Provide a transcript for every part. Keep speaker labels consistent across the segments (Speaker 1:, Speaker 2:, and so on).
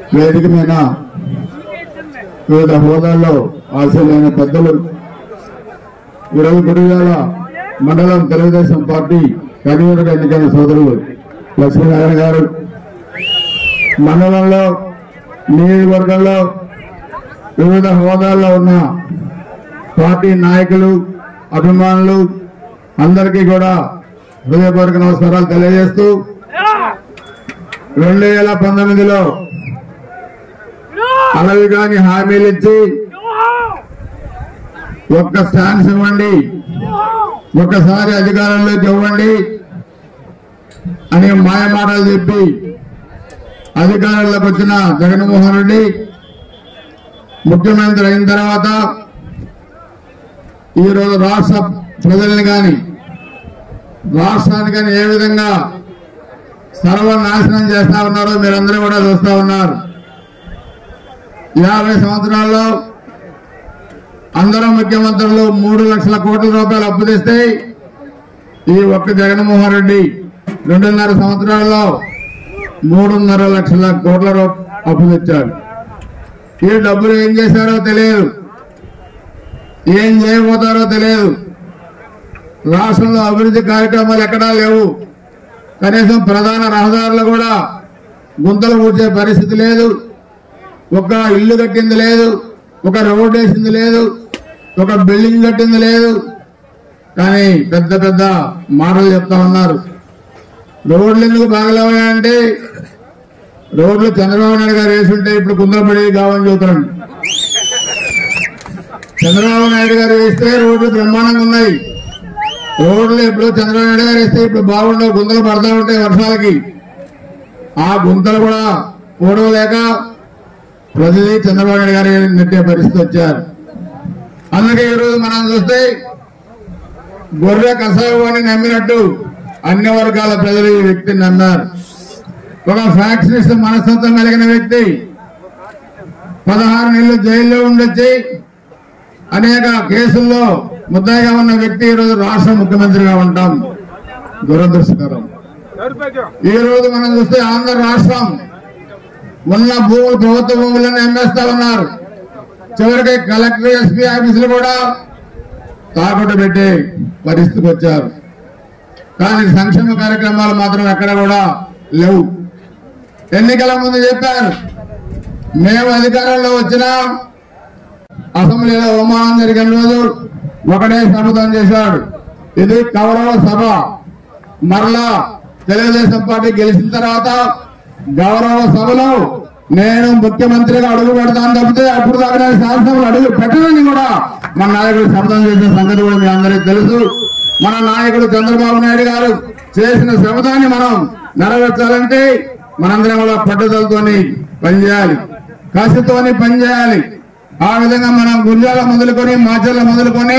Speaker 1: వేదిక మీద వివిధ హోదాల్లో ఆశలైన పెద్దలు ఈరోజు గుడివాల మండలం తెలుగుదేశం పార్టీ కన్వీనర్ ఎన్నికైన సోదరులు లక్ష్మీనారాయణ గారు మండలంలో నియోజకవర్గంలో వివిధ హోదాల్లో ఉన్న పార్టీ నాయకులు అభిమానులు అందరికీ కూడా హృదయపూర్వక నమస్కారాలు తెలియజేస్తూ రెండు వేల పంతొమ్మిదిలో అలవి కాని హామీలు ఇచ్చి ఒక్క ఛాన్స్ ఇవ్వండి ఒక్కసారి అధికారంలోకి ఇవ్వండి అనే మాయ మాటలు చెప్పి అధికారంలోకి వచ్చిన జగన్మోహన్ రెడ్డి ముఖ్యమంత్రి అయిన తర్వాత ఈరోజు రాష్ట్ర ప్రజల్ని కానీ రాష్ట్రాన్ని కానీ ఏ విధంగా సర్వనాశనం చేస్తా ఉన్నారో మీరందరూ కూడా చూస్తా ఉన్నారు యాభై సంవత్సరాల్లో అందరం ముఖ్యమంత్రులు మూడు లక్షల కోట్ల రూపాయలు అప్పు తెస్తే ఈ ఒక్క జగన్మోహన్ రెడ్డి రెండున్నర సంవత్సరాల్లో మూడున్నర లక్షల కోట్ల రూ- అప్పు తెచ్చాడు ఈ డబ్బులు ఏం చేశారో తెలియదు ఏం చేయబోతారో తెలియదు రాష్ట్రంలో అభివృద్ధి కార్యక్రమాలు ఎక్కడా లేవు కనీసం ప్రధాన రహదారులు కూడా గుంతలు పూడ్చే పరిస్థితి లేదు ఒక ఇల్లు కట్టింది లేదు ఒక రోడ్డు వేసింది లేదు ఒక బిల్డింగ్ కట్టింది లేదు కానీ పెద్ద పెద్ద మాటలు చెప్తా ఉన్నారు రోడ్లు ఎందుకు బాగలేవాయంటే రోడ్లు చంద్రబాబు నాయుడు గారు వేసుంటే ఇప్పుడు కుందరపడి కావని చెబుతున్నాడు చంద్రబాబు నాయుడు గారు వేస్తే రోడ్లు బ్రహ్మాండంగా ఉన్నాయి రోడ్లు ఎప్పుడు చంద్రబాబు నాయుడు గారు వేస్తే ఇప్పుడు బాగుండవు గుంతలు పడతా ఉంటాయి వర్షాలకి ఆ గుంతలు కూడా పోవడం లేక ప్రతిదీ చంద్రబాబు నాయుడు గారి నెట్టే పరిస్థితి వచ్చారు అందుకే ఈరోజు మనం చూస్తే గొర్రె కసాయవాణి నమ్మినట్టు అన్ని వర్గాల ప్రజలు ఈ వ్యక్తిని నమ్మారు ఒక ఫ్యాక్షనిస్ట్ మనస్తత్వం కలిగిన వ్యక్తి పదహారు నెలలు జైల్లో ఉండొచ్చి అనేక కేసుల్లో ముద్దాయిగా ఉన్న వ్యక్తి ఈరోజు రాష్ట్ర ముఖ్యమంత్రిగా ఉంటాం దురదృష్టకరం ఈ రోజు మనం చూస్తే ఆంధ్ర రాష్ట్రం ఉన్న భూములు ప్రభుత్వ భూములను అమ్మేస్తా ఉన్నారు చివరికి కలెక్టర్ ఎస్పీ ఆఫీసులు కూడా తాకట్టు పెట్టే పరిస్థితికి వచ్చారు కానీ సంక్షేమ కార్యక్రమాలు మాత్రం ఎక్కడ కూడా లేవు ఎన్నికల ముందు చెప్పారు మేము అధికారంలో వచ్చినా అసెంబ్లీలో అవమానం జరిగిన రోజు ఒకటే శపథం చేశాడు ఇది కౌరవ సభ మరలా తెలుగుదేశం పార్టీ గెలిచిన తర్వాత గౌరవ సభలో నేను ముఖ్యమంత్రిగా అడుగు పెడతాను తప్పితే అప్పుడు దాకా నేను శాసనసభలో అడుగు పెట్టనని కూడా మన నాయకుడు శపథం చేసిన సంగతి కూడా మీ అందరికీ తెలుసు మన నాయకుడు చంద్రబాబు నాయుడు గారు చేసిన శపథాన్ని మనం నెరవేర్చాలంటే మనందరం కూడా పట్టుదలతోని పనిచేయాలి కసితోని పనిచేయాలి ఆ విధంగా మనం గుంజాల మొదలుకొని మాచర్ల మొదలుకొని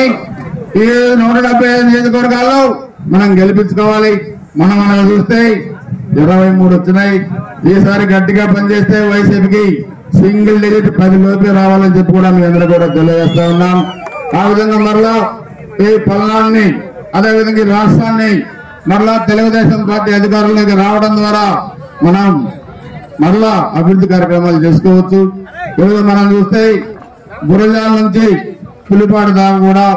Speaker 1: ఈ నూట డెబ్బై ఐదు నియోజకవర్గాల్లో మనం గెలిపించుకోవాలి మనం మనం చూస్తే ఇరవై మూడు వచ్చినాయి ఈసారి గట్టిగా పనిచేస్తే వైసీపీకి సింగిల్ డిజిట్ పది లోపే రావాలని చెప్పి కూడా మీ అందరూ కూడా తెలియజేస్తా ఉన్నాం ఆ విధంగా మరలా ఈ పల్నాన్ని అదేవిధంగా ఈ రాష్ట్రాన్ని మరలా తెలుగుదేశం పార్టీ అధికారంలోకి రావడం ద్వారా మనం మరలా అభివృద్ధి కార్యక్రమాలు చేసుకోవచ్చు ఈరోజు మనం చూస్తే గురజాల నుంచి పులిపాడు దాకా కూడా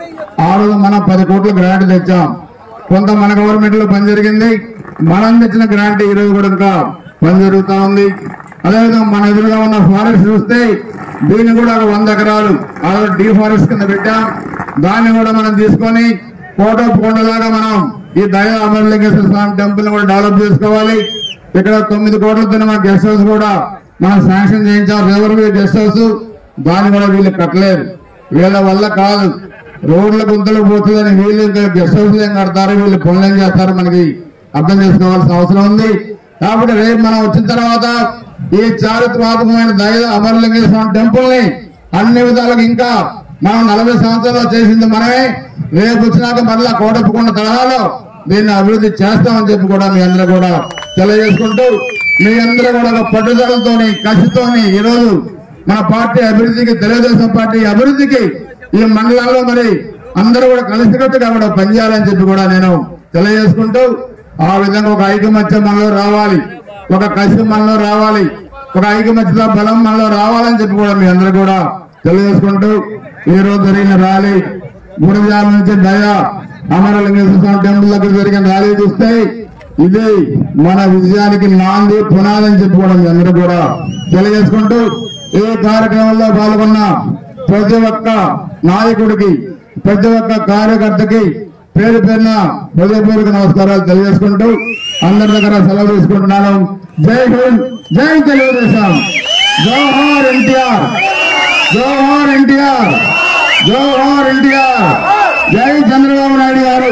Speaker 1: ఆ రోజు మనం పది కోట్ల గ్రాంట్ తెచ్చాం కొంత మన గవర్నమెంట్ లో పని జరిగింది మనం తెచ్చిన గ్రాంట్ ఈ రోజు కూడా ఇంకా పని జరుగుతా ఉంది అదేవిధంగా మన ఎదురుగా ఉన్న ఫారెస్ట్ చూస్తే దీన్ని కూడా ఒక వంద ఎకరాలు ఆ రోజు డీ ఫారెస్ట్ కింద పెట్టాం దాన్ని కూడా మనం తీసుకొని కోట కొండలాగా మనం ఈ దయా అమరలింగేశ్వర స్వామి టెంపుల్ కూడా డెవలప్ చేసుకోవాలి ఇక్కడ తొమ్మిది కోట్లతో మన గెస్ట్ హౌస్ కూడా మనం శాంక్షన్ చేయించాం రివర్ వ్యూ గెస్ట్ హౌస్ దాన్ని కూడా వీళ్ళు కట్టలేరు వీళ్ళ వల్ల కాదు రోడ్ల గుంతలు పోతుందని వీళ్ళు ఇంకా గెస్ట్ హౌస్ ఏం కడతారు వీళ్ళు పనులు ఏం చేస్తారు మనకి అర్థం చేసుకోవాల్సిన అవసరం ఉంది కాబట్టి రేపు మనం వచ్చిన తర్వాత ఈ చారిత్రాత్మకమైన దయ అమరలింగేశ్వర స్వామి టెంపుల్ ని అన్ని విధాలుగా ఇంకా మనం నలభై సంవత్సరాలు చేసింది మనమే రేపు వచ్చినాక మరలా కోటప్పుకున్న తరహాలో దీన్ని అభివృద్ధి చేస్తామని చెప్పి కూడా మీ అందరూ కూడా తెలియజేసుకుంటూ మీ అందరూ కూడా ఒక పట్టుదలతోని కసితోని ఈరోజు మన పార్టీ అభివృద్ధికి తెలుగుదేశం పార్టీ అభివృద్ధికి ఈ మండలాల్లో మరి అందరూ కూడా కలిసికట్టుగా కూడా పనిచేయాలని చెప్పి కూడా నేను తెలియజేసుకుంటూ ఆ విధంగా ఒక ఐకమత్యం మనలో రావాలి ఒక కసి మనలో రావాలి ఒక ఐకమత్యత బలం మనలో రావాలని చెప్పి కూడా మీ అందరూ కూడా తెలియజేసుకుంటూ ఈ రోజు జరిగిన ర్యాలీ గుడిజాల నుంచి దయ అమరలింగేశ్వర స్వామి టెంపుల్ దగ్గర జరిగిన ర్యాలీ చూస్తే ఇది మన విజయానికి నాంది పునాది అని చెప్పి కూడా మీ అందరూ కూడా తెలియజేసుకుంటూ ఈ కార్యక్రమంలో పాల్గొన్న ప్రతి ఒక్క నాయకుడికి ప్రతి ఒక్క కార్యకర్తకి పేరు పేరున హృదయపూర్వక నమస్కారాలు తెలియజేసుకుంటూ అందరి దగ్గర సెలవు తీసుకుంటున్నాను జై హింద్ జై తెలుగుదేశం జోహార్ ఎన్టీఆర్ జోహార్ ఎన్టీఆర్ జోహార్ ఎన్టీఆర్ జై చంద్రబాబు నాయుడు గారు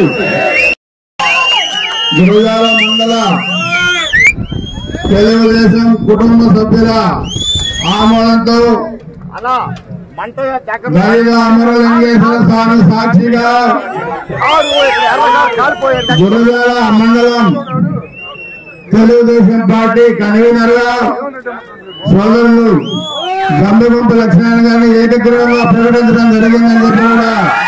Speaker 1: గురుజాల మండల తెలుగుదేశం కుటుంబ సభ్యుల ఆమోదంతో
Speaker 2: అలా మంట చక్రం
Speaker 1: దైవ అమరలింగేశ్వర స్వామి సాక్షిగా
Speaker 2: కారు ఇక్కడ ఎర్రగా కాలిపోయింది
Speaker 1: గురుజాల మండలం తెలుగుదేశం పార్టీ కన్వీనర్ గా సోదరులు గంభగుంపు లక్ష్మణ్ గారిని ఏకగ్రీవంగా ప్రకటించడం జరిగిందని చెప్పి కూడా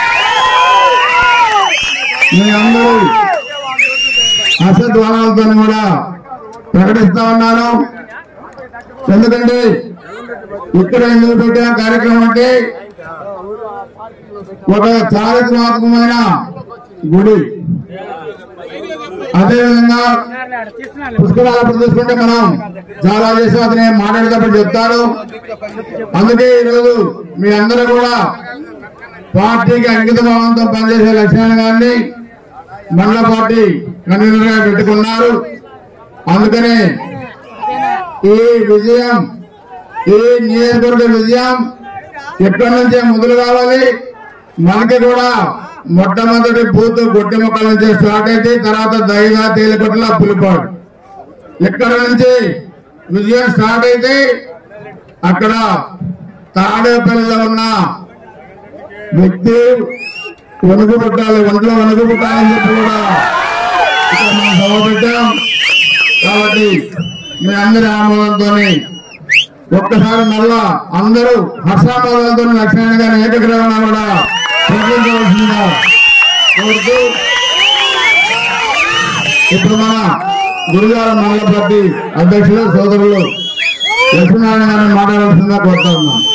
Speaker 1: మీ అందరూ అసద్వానాలతో కూడా ప్రకటిస్తా ఉన్నాను ఎందుకంటే ఇక్కడ ఎందుకు పెట్టిన కార్యక్రమం అంటే ఒక చారిత్రాత్మకమైన గుడి అదేవిధంగా పుష్కరాలు చూసుకుంటే మనం చాలా చేసాం అతనే మాట్లాడేటప్పుడు చెప్తాడు అందుకే ఈరోజు మీ అందరూ కూడా పార్టీకి అంకిత భావంతో పనిచేసే లక్ష్మణ్ గారిని మండల పార్టీ కన్వీనర్ గా పెట్టుకున్నారు అందుకనే ఈ విజయం ఈ నియోజకవర్గ విజయం ఎక్కడి నుంచే మొదలు కావాలి మనకి కూడా మొట్టమొదటి బూత్ గొడ్డి మొక్కల నుంచి స్టార్ట్ అయితే తర్వాత దైగా తేలిపట్ల పులిపాడు ఇక్కడ నుంచి విజయం స్టార్ట్ అయితే అక్కడ తాడేపల్లిలో ఉన్న వ్యక్తి వణుకు పుట్టాలి ఒంట్లో వణుకు పుట్టాలని చెప్పి కూడా ఇక్కడ మనం సభ పెట్టాం కాబట్టి మీ అందరి ఆమోదంతో ఒక్కసారి మళ్ళా అందరూ హర్షామోదాలతో లక్ష్మణ గారిని ఏకగ్రహంగా కూడా ప్రకటించవలసిందిగా కోరుతూ ఇప్పుడు మన గురుగారు మండల పార్టీ అధ్యక్షులు సోదరులు లక్ష్మీనారాయణ గారిని మాట్లాడాల్సిందిగా కోరుతా ఉన్నాం